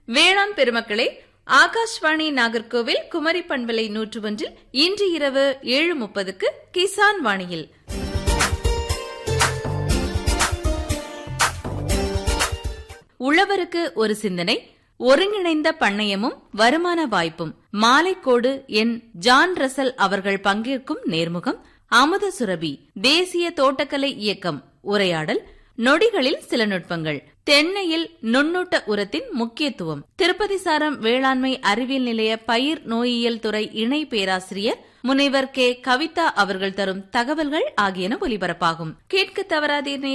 வேளாண் பெருமக்களே ஆகாஷ்வாணி நாகர்கோவில் குமரி பண்பலை நூற்று ஒன்றில் இன்று இரவு ஏழு முப்பதுக்கு கிசான் வாணியில் உழவருக்கு ஒரு சிந்தனை ஒருங்கிணைந்த பண்ணையமும் வருமான வாய்ப்பும் மாலைக்கோடு என் ஜான் ரசல் அவர்கள் பங்கேற்கும் நேர்முகம் அமுத சுரபி தேசிய தோட்டக்கலை இயக்கம் உரையாடல் நொடிகளில் சில நுட்பங்கள் தென்னையில் நுண்ணூட்ட உரத்தின் முக்கியத்துவம் திருப்பதி சாரம் வேளாண்மை அறிவியல் நிலைய பயிர் நோயியல் துறை இணை பேராசிரியர் முனைவர் கே கவிதா அவர்கள் தரும் தகவல்கள் ஆகியன ஒலிபரப்பாகும் கேட்க தவறாதீர்